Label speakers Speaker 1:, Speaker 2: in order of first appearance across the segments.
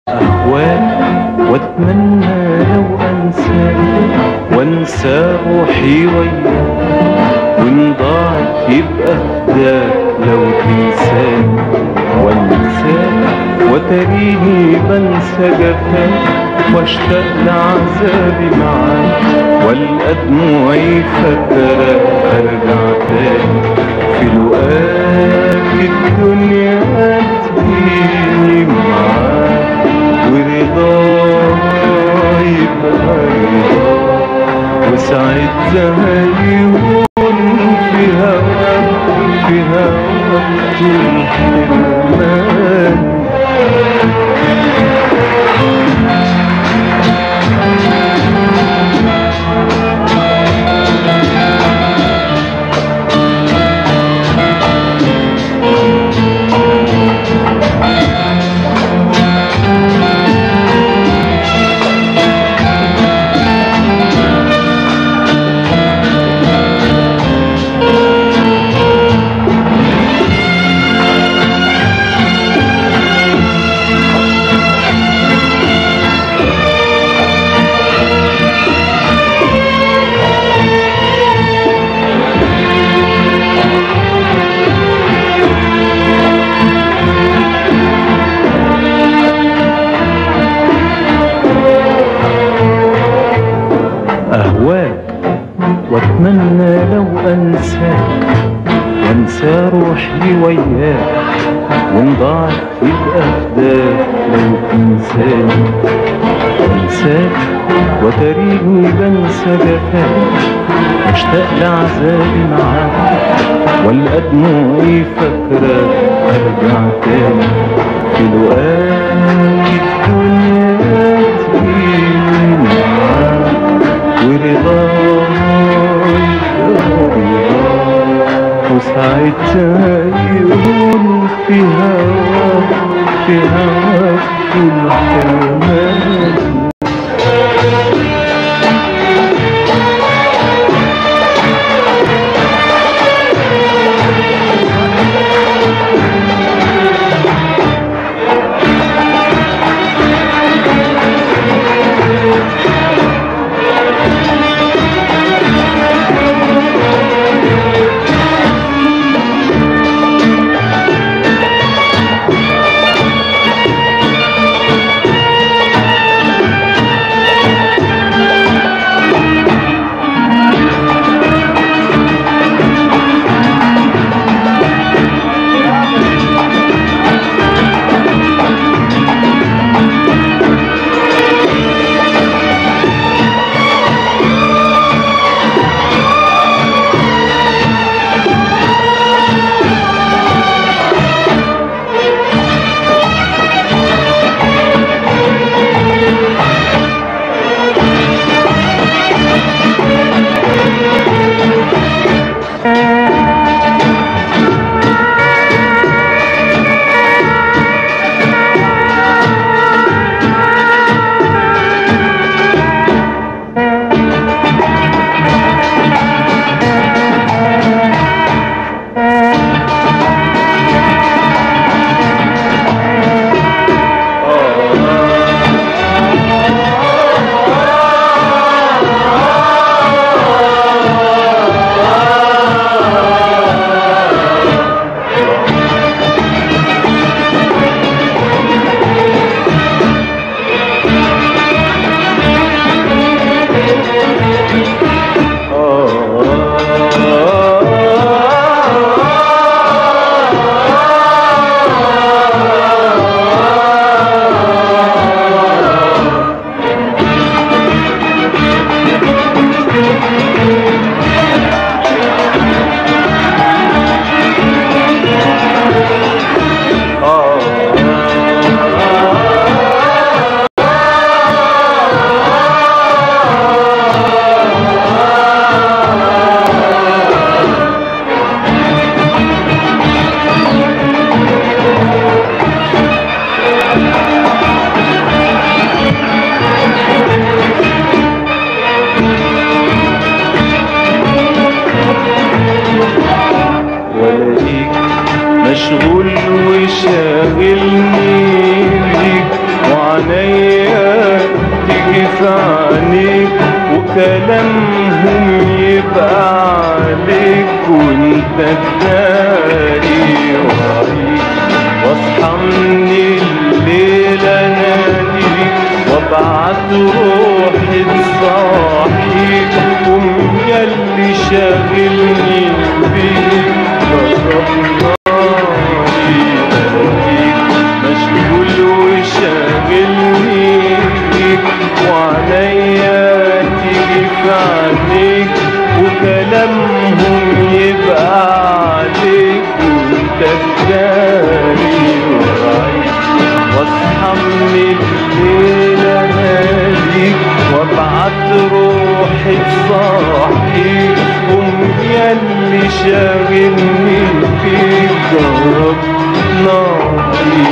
Speaker 1: أهواك واتمنى لو أنساك وانسى روحي وياك وإن ضاعت يبقى فداك لو تنساني وانساك وتريني بنسى جفاك واشتاق لعذابي معاك والقى دموعي فاكرة ارجع تاني في لقاك الدنيا تجيني معاك ورضاك يبقى رضاك وساعتها يهون في هواك في هواك الحرمان أهواك واتمنى لو أنساك وانسى روحي وياك وان ضاعت يبقى فداك لو تنساني وانساك وتريني بنسى جفاك واشتاق لعذابي معاك والقى دموعي فاكرة ارجع تاني في لقاك الدنيا تجيني معاك ورضاك رضاك وساعتها يقول في هواك في هواك كل حرمان في عينيك وكلامهم يبقى عليك وانت تداري وعيك واصحى من الليل اناديك وابعت روحي تصاحيك قوم ياللي شاغلني بيك جرب ناري اناديك مشغول وشاغلني بيك وعليا تيجي في عينيك وكلامهم يبقى عليك وانت تداري ورايك واصحى من الليل اناديك وابعت روحي تصاحيك قوم ياللي شاغلني فيك جرب ناري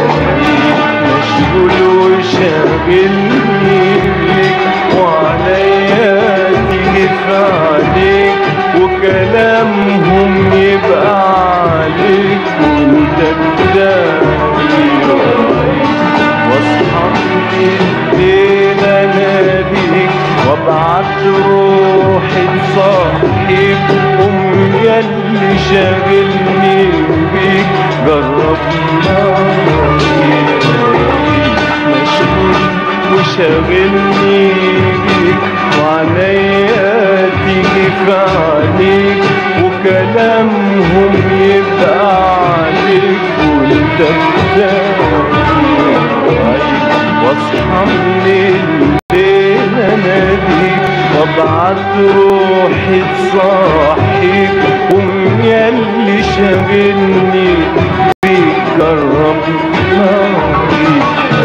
Speaker 1: مشغول وشاغلني بيك وعليا تيجي في عليك وكلامهم يبقى عليك وانت تداري ورايك واصحى من الليل اناديك وابعت روحي تصاحيك قوم ياللي شاغلني بيك جرب ناري مشغول وشاغلني بيك وعليا تيجي في عينيك وكلامهم يبقى عليك وانت تداري وعيك واصحى من الليل اناديك وابعت روحي تصاحيك قوم ياللي شاغلني بيك جرب ناري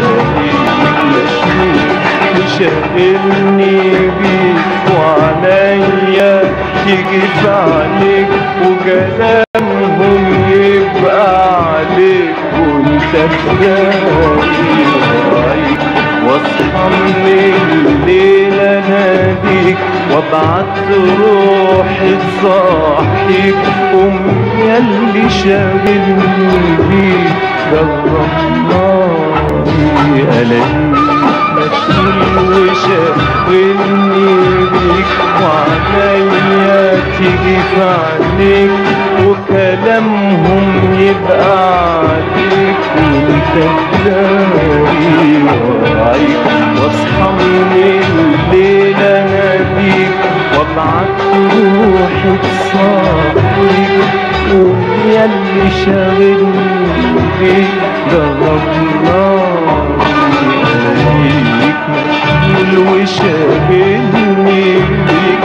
Speaker 1: شاغلني بيك وعليا تيجي في عليك وكلامهم يبقى عليك وانت تداري ورايك واصحى من الليل اناديك وابعت روحي تصاحيك قوم ياللي شاغلني بيك جرب ناري الاقيك مشغول وشاغلني بيك وعليا تيجي في عينيك وكلامهم يبقى عليك وانت تداري ورايك واصحى من الليل اناديك وابعت روحي تصاحيك وياللي شاغلني بيك جرب ناري عليك مشغول وشاغلني بيك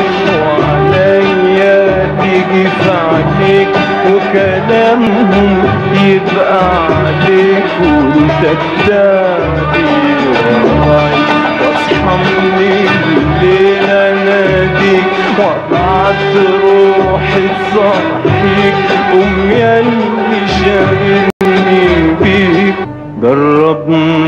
Speaker 1: وعليا تيجي في عينيك وكلامهم يبقى عليك وانت تداري ورايك واصحى من الليل اناديك وابعت روحي تصحيك قوم ياللي شاغلني بيك جرب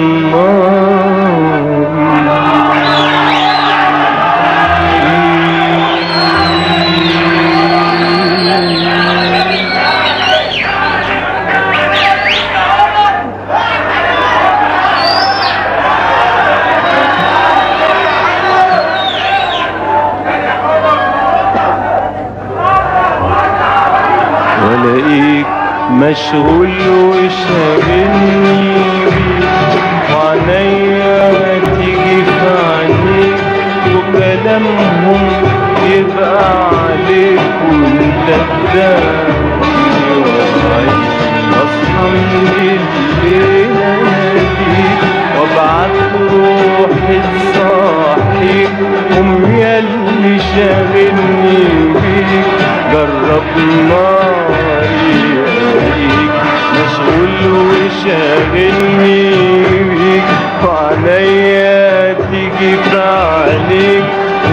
Speaker 1: والاقيك مشغول وشاغلني بيك وعليا تيجي في عينيك وكلامهم يبقى عليك وانت تداري ورايك اصحى من الليل اناديك وابعت روحي تصاحيك قوم ياللي شاغلني بيك جرب ناري عليك مشغول وشاغلني بيك وعليا تيجي في عليك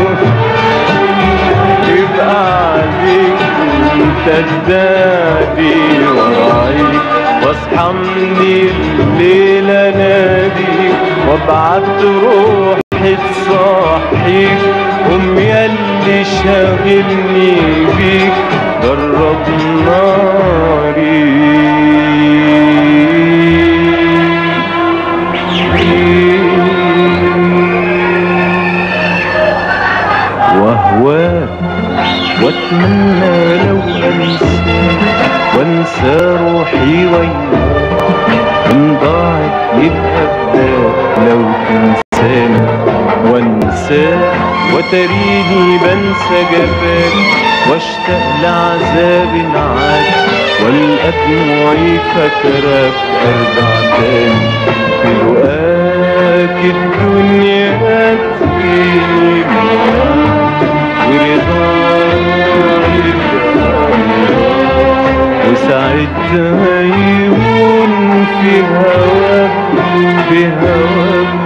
Speaker 1: يبقى عليك وانت تداري ورايك واصحى من الليل اناديك وابعت روحي تصاحيك قوم ياللي شاغلني بيك جرب ناري أهواك وأتمنى لو أنسى وأنسى روحي وياك إن ضاعت يبقى فداك لو تنساني وانساك وتريني بنسى جفاك واشتاق لعذاب معاك والقى دموعي فاكراك ارجع تاني في لقاك الدنيا تجيني ورضاك وساعتها يهون في هواك في هواك